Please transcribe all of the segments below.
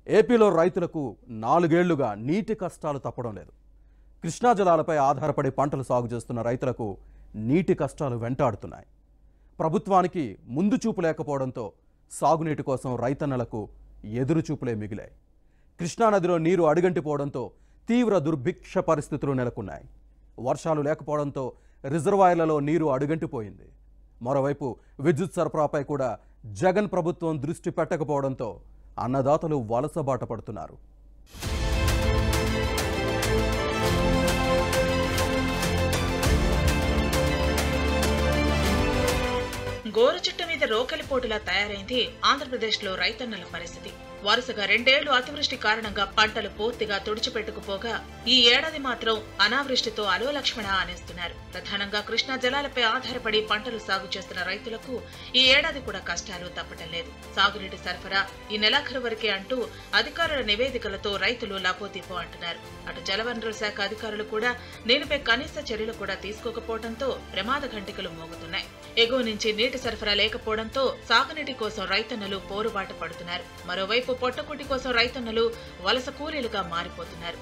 ఏపీలో రైతులకు నాలుగేళ్లుగా నీటి కష్టాలు తప్పడం లేదు కృష్ణా జలాలపై ఆధారపడి పంటలు సాగు చేస్తున్న రైతులకు నీటి కష్టాలు వెంటాడుతున్నాయి ప్రభుత్వానికి ముందు చూపు లేకపోవడంతో సాగునీటి కోసం రైతన్నలకు ఎదురు చూపులే మిగిలాయి కృష్ణానదిలో నీరు అడుగంటిపోవడంతో తీవ్ర దుర్భిక్ష పరిస్థితులు నెలకొన్నాయి వర్షాలు లేకపోవడంతో రిజర్వాయర్లలో నీరు అడుగంటిపోయింది మరోవైపు విద్యుత్ సరఫరాపై కూడా జగన్ ప్రభుత్వం దృష్టి పెట్టకపోవడంతో అన్నదాతలు వలసబాట పడుతున్నారు గోరు చుట్టు మీద రోకలి పోటులా తయారైంది ఆంధ్రప్రదేశ్లో రైతన్నల పరిస్థితి వరుసగా రెండేళ్లు అతివృష్టి కారణంగా పంటలు పూర్తిగా తుడిచిపెట్టుకుపోగా ఈ ఏడాది మాత్రం అనావృష్టితో అలో లక్ష్మణ అనేస్తున్నారు ప్రధానంగా కృష్ణా జలాలపై ఆధారపడి పంటలు సాగు చేస్తున్న రైతులకు ఈ ఏడాది కూడా కష్టాలు తప్పటం లేదు సాగునీటి సరఫరా ఈ నెలాఖరు వరకే అంటూ అధికారుల నివేదికలతో రైతులు లాపోతీపో అంటున్నారు అటు జలవనరుల శాఖ అధికారులు కూడా దీనిపై కనీస చర్యలు కూడా తీసుకోకపోవడంతో ప్రమాద ఘంటికలు మోగుతున్నాయి ఎగువ నుంచి నీటి సరఫరా లేకపోవడంతో సాగునీటి కోసం రైతన్నలు పోరుబాట పడుతున్నారు మరోవైపు పొట్టకుటి కోసం రైతన్నలు వలస కూలీలుగా మారిపోతున్నారు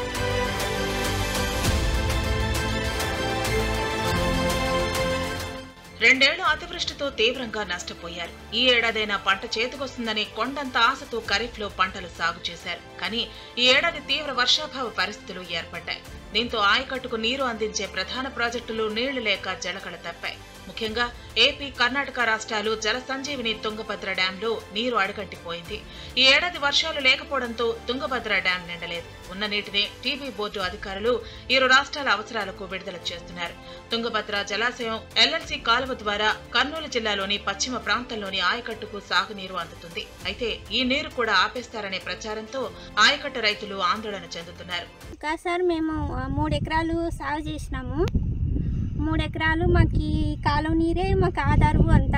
రెండేళ్లు అతివృష్టితో తీవ్రంగా నష్టపోయారు ఈ ఏడాదైనా పంట చేతికొస్తుందని కొండంత ఆశతో ఖరీఫ్ లో పంటలు సాగు చేశారు కానీ ఈ ఏడాది తీవ్ర వర్షాభావ పరిస్థితులు ఏర్పడ్డాయి దీంతో ఆయకట్టుకు నీరు అందించే ప్రధాన ప్రాజెక్టులు నీళ్లు లేక జలకళ తప్పాయి ముఖ్యంగా ఏపీ కర్ణాటక రాష్ట్రాలు జల సంజీవిని తుంగభద్ర డ్యాంలో నీరు అడగంటిపోయింది ఈ ఏడాది వర్షాలు లేకపోవడంతో తుంగభద్ర డ్యాం నిండలేదు ఉన్న నీటిని టీబీ బోర్డు అధికారులు ఇరు రాష్ట్రాల అవసరాలకు విడుదల చేస్తున్నారు తుంగభద్ర జలాశయం ఎల్ఎల్సీ కాలువ ద్వారా కర్నూలు జిల్లాలోని పశ్చిమ ప్రాంతంలోని ఆయకట్టుకు సాగునీరు అందుతుంది అయితే ఈ నీరు కూడా ఆపేస్తారనే ప్రచారంతో ఆయకట్టు రైతులు ఆందోళన చెందుతున్నారు ఇంకా సార్ మేము ఆ, మూడు ఎకరాలు సాగు చేసినాము మూడు ఎకరాలు మాకు ఈ కాలువ నీరే మాకు ఆధారు అంతా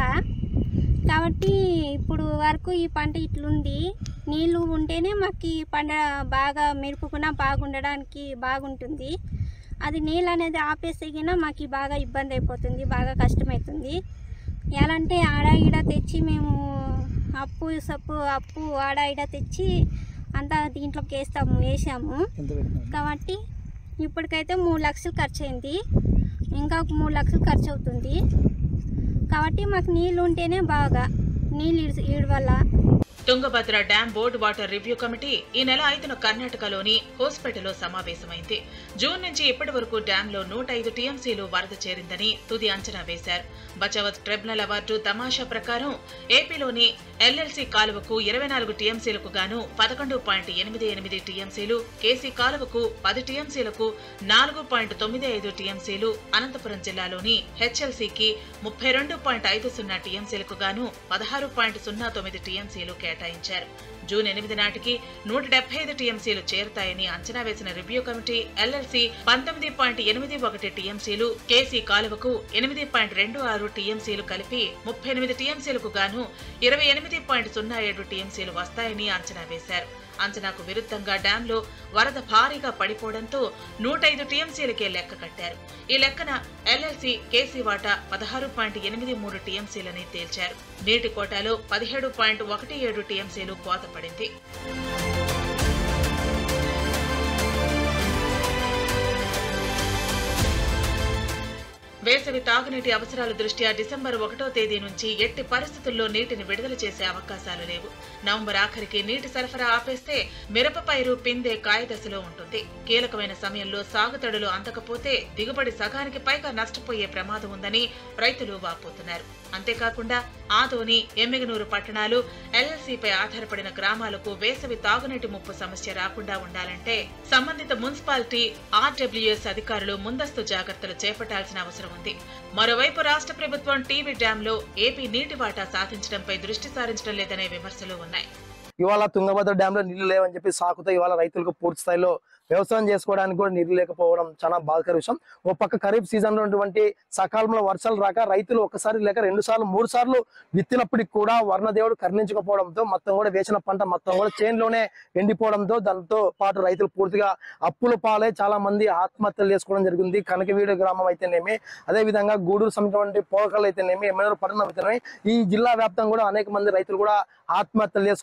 కాబట్టి ఇప్పుడు వరకు ఈ పంట ఇట్లుంది నీళ్ళు ఉంటేనే మాకు ఈ పంట బాగా మెరుపుకున్నా బాగుండడానికి బాగుంటుంది అది నీళ్ళు అనేది ఆపేసేగినా మాకు బాగా ఇబ్బంది అయిపోతుంది బాగా కష్టమవుతుంది ఎలా అంటే ఆడ ఈడ తెచ్చి మేము అప్పు సప్పు అప్పు ఆడ ఈడ తెచ్చి అంతా దీంట్లోకి వేస్తాము వేసాము కాబట్టి ఇప్పటికైతే మూడు లక్షలు ఖర్చు అయింది ఇంకా ఒక మూడు లక్షలు ఖర్చు అవుతుంది కాబట్టి మాకు నీళ్ళు ఉంటేనే బాగా నీళ్ళు ఇడ్స్- ఈడు వల్ల Tungabhadra dam board water review committee ఈ నెల ఐదున కర్ణాటకలోని హోస్పేటలో సమావేశమైంది జూన్ నుంచి ఇప్పటి వరకు డ్యాంలో నూట ఐదు టీఎంసీలు వరద చేరిందని తుది అంచనా వేశారు బచావత్ ట్రిబ్యునల్ అవార్డు తమాషా ప్రకారం ఏపీలోని ఎల్ఎల్సీ కాలువకు ఇరవై నాలుగు టీఎంసీలకు గాను పదకొండు పాయింట్ ఎనిమిది ఎనిమిది టీఎంసీలు కేసీ కాలువకు పది టీఎంసీలకు నాలుగు పాయింట్ తొమ్మిది ఐదు టీఎంసీలు అనంతపురం జిల్లాలోని హెచ్ఎల్సీకి ముప్పై రెండు పాయింట్ ఐదు సున్నా టీఎంసీలకు గాను పదహారు పాయింట్ సున్నా తొమ్మిది టీఎంసీలు కేటాయించారు జూన్ ఎనిమిది నాటికి నూట డెబ్బై ఐదు టీఎంసీలు చేరుతాయని అంచనా వేసిన రివ్యూ కమిటీ ఎల్ఎల్సీ పంతొమ్మిది పాయింట్ ఎనిమిది ఒకటి టీఎంసీలు కేసీ కాలువకు ఎనిమిది పాయింట్ రెండు ఆరు టీఎంసీలు కలిపి ముప్పై ఎనిమిది టీఎంసీలకు గాను ఇరవై ఎనిమిది పాయింట్ సున్నా ఏడు టీఎంసీలు వస్తాయని అంచనా వేశారు అంచనాకు విరుద్ధంగా డ్యాంలో వరద భారీగా పడిపోవడంతో నూట ఐదు టీఎంసీలకే లెక్క కట్టారు ఈ లెక్కన ఎల్ఎల్సీ కేసీ వాటా పదహారు పాయింట్ ఎనిమిది మూడు టీఎంసీలని తేల్చారు నీటి కోటాలో పదిహేడు పాయింట్ ఒకటి ఏడు టీఎంసీలు కోత పడింది వేసవి తాగునీటి అవసరాల దృష్ట్యా డిసెంబర్ ఒకటో తేదీ నుంచి ఎట్టి పరిస్థితుల్లో నీటిని విడుదల చేసే అవకాశాలు లేవు నవంబర్ ఆఖరికి నీటి సరఫరా ఆపేస్తే మిరప పైరు పిందే కాయ దశలో ఉంటుంది కీలకమైన సమయంలో సాగుతడులు అందకపోతే దిగుబడి సగానికి పైగా నష్టపోయే ప్రమాదం ఉందని రైతులు వాపోతున్నారు అంతేకాకుండా ఆదోని ఎమ్మిగనూరు పట్టణాలు ఎల్ఎల్సీపై ఆధారపడిన గ్రామాలకు వేసవి తాగునీటి ముప్పు సమస్య రాకుండా ఉండాలంటే సంబంధిత మున్సిపాలిటీ ఆర్డబ్ల్యూఎస్ అధికారులు ముందస్తు జాగ్రత్తలు చేపట్టాల్సిన అవసరం ఉంది మరోవైపు రాష్ట్ర ప్రభుత్వం టీవీ డ్యాంలో ఏపీ నీటి వాటా సాధించడంపై దృష్టి సారించడం లేదనే విమర్శలు ఉన్నాయి ఇవాళ తుంగభద్ర డ్యామ్ లో నీళ్లు లేవని చెప్పి సాకుతో ఇవాళ రైతులకు పూర్తి స్థాయిలో వ్యవసాయం చేసుకోవడానికి కూడా నీళ్లు లేకపోవడం చాలా బాధకర విషయం ఓ పక్క ఖరీఫ్ సీజన్ లో ఉన్నటువంటి సకాలంలో వర్షాలు రాక రైతులు ఒకసారి లేక రెండు సార్లు మూడు సార్లు విత్తినప్పటికి కూడా వర్ణదేవుడు కరుణించకపోవడంతో మొత్తం కూడా వేసిన పంట మొత్తం కూడా చేన్ లోనే ఎండిపోవడంతో దాంతో పాటు రైతులు పూర్తిగా అప్పుల పాలై చాలా మంది ఆత్మహత్యలు చేసుకోవడం జరిగింది కనకవీడు గ్రామం అయితేనేమి అదే విధంగా గూడూరు సమటువంటి పోలకలు అయితేనేమి ఎమ్మెల్యేలు పట్టణం అయితేనేమి ఈ జిల్లా వ్యాప్తంగా కూడా అనేక మంది రైతులు కూడా ఆత్మహత్యలు చేసుకున్నారు మరింత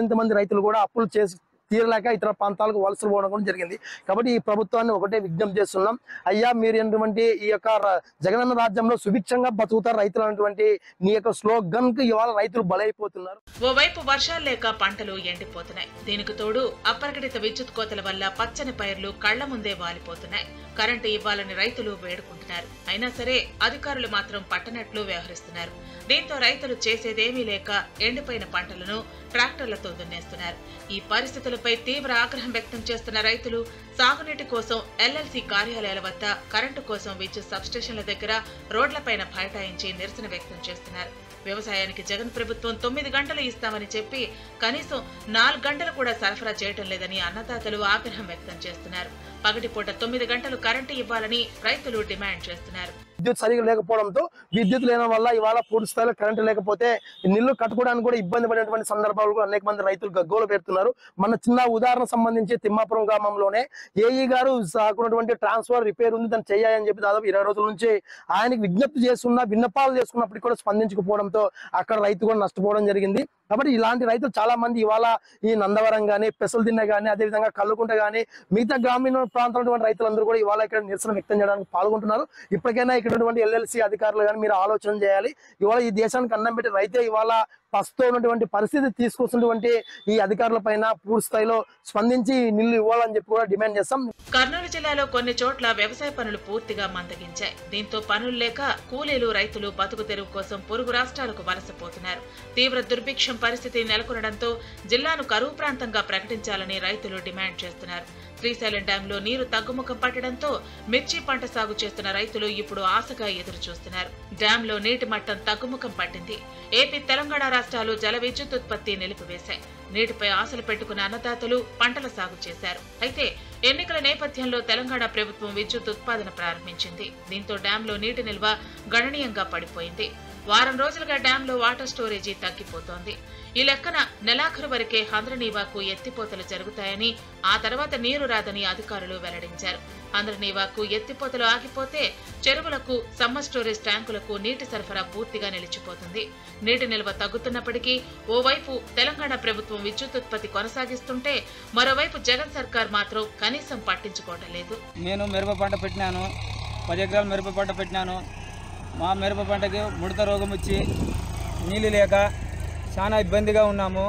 మరింత మంది రైతులు కూడా అప్పులు చేసి తీరలేక ఇతర ప్రాంతాలకు వలసలు పోవడం కూడా జరిగింది కాబట్టి ఈ ప్రభుత్వాన్ని ఒకటే విజ్ఞప్తి చేస్తున్నాం అయ్యా మీరు ఏంటంటే ఈ యొక్క ర- జగనన్న రాజ్యంలో సుభిక్షంగా బతుకుతారు రైతులు అనేటువంటి నీ యొక్క స్లోగన్ కు ఇవాళ రైతులు బలైపోతున్నారు ఓవైపు వర్షాలు లేక పంటలు ఎండిపోతున్నాయి దీనికి తోడు అప్రకటిత విద్యుత్ కోతల వల్ల పచ్చని పైర్లు కళ్ల ముందే వాలిపోతున్నాయి కరెంటు ఇవ్వాలని రైతులు వేడుకుంటున్నారు అయినా సరే అధికారులు మాత్రం పట్టనట్లు వ్యవహరిస్తున్నారు దీంతో రైతులు చేసేదేమీ లేక ఎండిపోయిన పంటలను ట్రాక్టర్లతో దున్నేస్తున్నారు ఈ పరిస్థితులపై తీవ్ర ఆగ్రహం వ్యక్తం చేస్తున్న రైతులు సాగునీటి కోసం ఎల్ఎల్సి కార్యాలయాల వద్ద కరెంటు కోసం విద్యుత్ సబ్స్టేషన్ల దగ్గర రోడ్లపైన బైఠాయించి నిరసన వ్యక్తం చేస్తున్నారు వ్యవసాయానికి జగన్ ప్రభుత్వం తొమ్మిది గంటలు ఇస్తామని చెప్పి కనీసం నాలుగు గంటలు కూడా సరఫరా చేయటం లేదని అన్నదాతలు ఆగ్రహం వ్యక్తం చేస్తున్నారు పగటిపూట తొమ్మిది గంటలు కరెంటు ఇవ్వాలని రైతులు డిమాండ్ చేస్తున్నారు విద్యుత్ సరిగా లేకపోవడంతో విద్యుత్ లేని వల్ల ఇవాళ పూర్తి స్థాయిలో కరెంటు లేకపోతే నిల్లు కట్టుకోవడానికి కూడా ఇబ్బంది పడినటువంటి సందర్భాలు కూడా అనేక మంది రైతులు గగ్గోలు పెడుతున్నారు మన చిన్న ఉదాహరణ సంబంధించి తిమ్మాపురం గ్రామంలోనే ఏఈ గారు సాకున్నటువంటి ట్రాన్స్ఫర్ రిపేర్ ఉంది దాన్ని చేయాలని చెప్పి దాదాపు ఇరవై రోజుల నుంచి ఆయనకి విజ్ఞప్తి చేస్తున్నా విన్నపాలు చేసుకున్నప్పటికీ కూడా స్పందించకపోవడంతో అక్కడ రైతు కూడా నష్టపోవడం జరిగింది కాబట్టి ఇలాంటి రైతులు చాలా మంది ఇవాళ ఈ నందవరం గానీ పెసలదిన్నె గానీ అదేవిధంగా కల్లుకుంట గానీ మిగతా గ్రామీణ ప్రాంతాల రైతులందరూ కూడా ఇవాళ ఇక్కడ నిరసన వ్యక్తం చేయడానికి పాల్గొంటున్నారు ఇప్పటికైనా ఇక్కడ ఉన్నటువంటి ఎల్ఎల్సి అధికారులు కానీ మీరు ఆలోచన చేయాలి ఇవాళ ఈ దేశానికి అన్నం పెట్టి రైతే ఇవాళ పస్తుతో ఉన్నటువంటి పరిస్థితి తీసుకొస్తున్నటువంటి ఈ అధికారుల పైన పూర్తి స్థాయిలో స్పందించి నిల్లు ఇవ్వాలని చెప్పి కూడా డిమాండ్ చేస్తాం కర్నూలు జిల్లాలో కొన్ని చోట్ల వ్యవసాయ పనులు పూర్తిగా మందగించాయి దీంతో పనులు లేక కూలీలు రైతులు బతుకు తెరువు కోసం పొరుగు రాష్ట్రాలకు వలసపోతున్నారు తీవ్ర దుర్భిక్షం పరిస్థితి నెలకొనడంతో జిల్లాను కరువు ప్రాంతంగా ప్రకటించాలని రైతులు డిమాండ్ చేస్తున్నారు శ్రీశైలం డ్యాంలో నీరు తగ్గుముఖం పట్టడంతో మిర్చి పంట సాగు చేస్తున్న రైతులు ఇప్పుడు ఆశగా ఎదురు చూస్తున్నారు డ్యాంలో నీటి మట్టం తగ్గుముఖం పట్టింది ఏపీ తెలంగాణ రాష్ట్రాలు జల విద్యుత్ ఉత్పత్తి నిలిపివేశాయి నీటిపై ఆశలు పెట్టుకున్న అన్నదాతలు పంటల సాగు చేశారు అయితే ఎన్నికల నేపథ్యంలో తెలంగాణ ప్రభుత్వం విద్యుత్ ఉత్పాదన ప్రారంభించింది దీంతో డ్యాంలో నీటి నిల్వ గణనీయంగా పడిపోయింది వారం రోజులుగా డ్యాంలో వాటర్ స్టోరేజీ తగ్గిపోతోంది ఈ లెక్కన నెలాఖరు వరకే హంద్రనీవాకు ఎత్తిపోతలు జరుగుతాయని ఆ తర్వాత నీరు రాదని అధికారులు వెల్లడించారు హంద్రనీవాకు ఎత్తిపోతలు ఆగిపోతే చెరువులకు సమ్మర్ స్టోరేజ్ ట్యాంకులకు నీటి సరఫరా పూర్తిగా నిలిచిపోతుంది నీటి నిల్వ తగ్గుతున్నప్పటికీ ఓవైపు తెలంగాణ ప్రభుత్వం విద్యుత్ ఉత్పత్తి కొనసాగిస్తుంటే మరోవైపు జగన్ సర్కార్ మాత్రం కనీసం పట్టించుకోవటం లేదు నేను మిరప పంట పెట్టినాను పది ఎకరాలు మిరప పంట పెట్టినాను మా మిరప పంటకి ముడత రోగం వచ్చి నీళ్ళు లేక చాలా ఇబ్బందిగా ఉన్నాము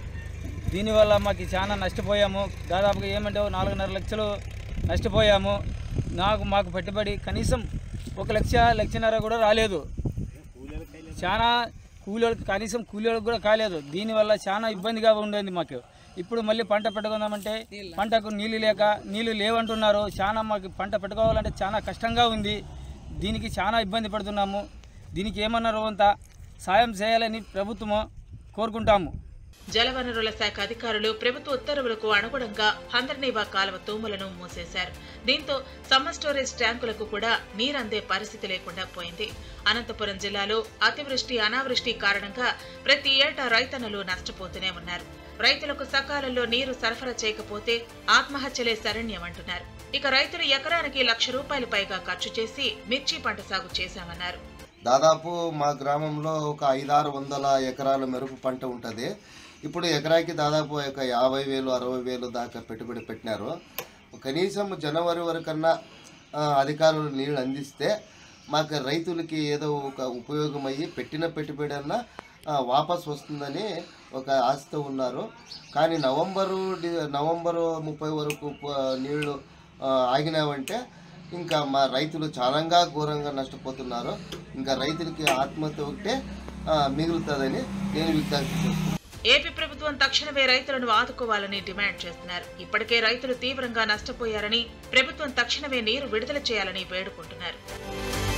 దీనివల్ల మాకు చాలా నష్టపోయాము దాదాపుగా ఏమంటే ఓ నాలుగున్నర లక్షలు నష్టపోయాము నాకు మాకు పెట్టుబడి కనీసం ఒక లక్ష లక్షన్నర కూడా రాలేదు చాలా కూలీలకు కనీసం కూలీలకు కూడా కాలేదు దీనివల్ల చాలా ఇబ్బందిగా ఉండేది మాకు ఇప్పుడు మళ్ళీ పంట పెట్టుకుందామంటే పంటకు నీళ్ళు లేక నీళ్ళు లేవంటున్నారు చాలా మాకు పంట పెట్టుకోవాలంటే చాలా కష్టంగా ఉంది దీనికి చాలా ఇబ్బంది పడుతున్నాము దీనికి ఏమన్నారు అంత సాయం చేయాలని ప్రభుత్వము కోరుకుంటాము జలవనరుల శాఖ అధికారులు ప్రభుత్వ ఉత్తర్వులకు అనుగుణంగా హందర్నీవా కాలువ తూములను మూసేశారు దీంతో సమ్మర్ స్టోరేజ్ ట్యాంకులకు కూడా నీరందే పరిస్థితి లేకుండా పోయింది అనంతపురం జిల్లాలో అతివృష్టి అనావృష్టి కారణంగా ప్రతి ఏటా రైతన్నలు నష్టపోతూనే ఉన్నారు రైతులకు సకాలంలో నీరు సరఫరా చేయకపోతే ఆత్మహత్యలే శరణ్యమంటున్నారు ఇక రైతులు ఎకరానికి లక్ష రూపాయల పైగా ఖర్చు చేసి మిర్చి పంట సాగు చేశామన్నారు దాదాపు మా గ్రామంలో ఒక ఐదారు వందల ఎకరాల మెరుపు పంట ఉంటుంది ఇప్పుడు ఎకరాకి దాదాపు ఒక యాభై వేలు అరవై వేలు దాకా పెట్టుబడి పెట్టినారు కనీసం జనవరి వరకన్నా ఆ, అధికారులు నీళ్ళు అందిస్తే మాకు రైతులకి ఏదో ఒక ఉపయోగం అయ్యి పెట్టిన పెట్టుబడి అన్నా ఆ, వాపస్ వస్తుందని ఒక ఆశతో ఉన్నారు కానీ నవంబరు డి- నవంబరు ముప్పై వరకు ప- నీళ్లు ఆ, ఆగినావంటే ఇంకా మా రైతులు చాలాగా ఘోరంగా నష్టపోతున్నారు ఇంకా రైతులకి ఆత్మహత్య ఒకటే ఆ, మిగులుతుందని నేను విజ్ఞప్తి చేస్తున్నాను ఏపీ ప్రభుత్వం తక్షణమే రైతులను ఆదుకోవాలని డిమాండ్ చేస్తున్నారు ఇప్పటికే రైతులు తీవ్రంగా నష్టపోయారని ప్రభుత్వం తక్షణమే నీరు విడుదల చేయాలని వేడుకుంటున్నారు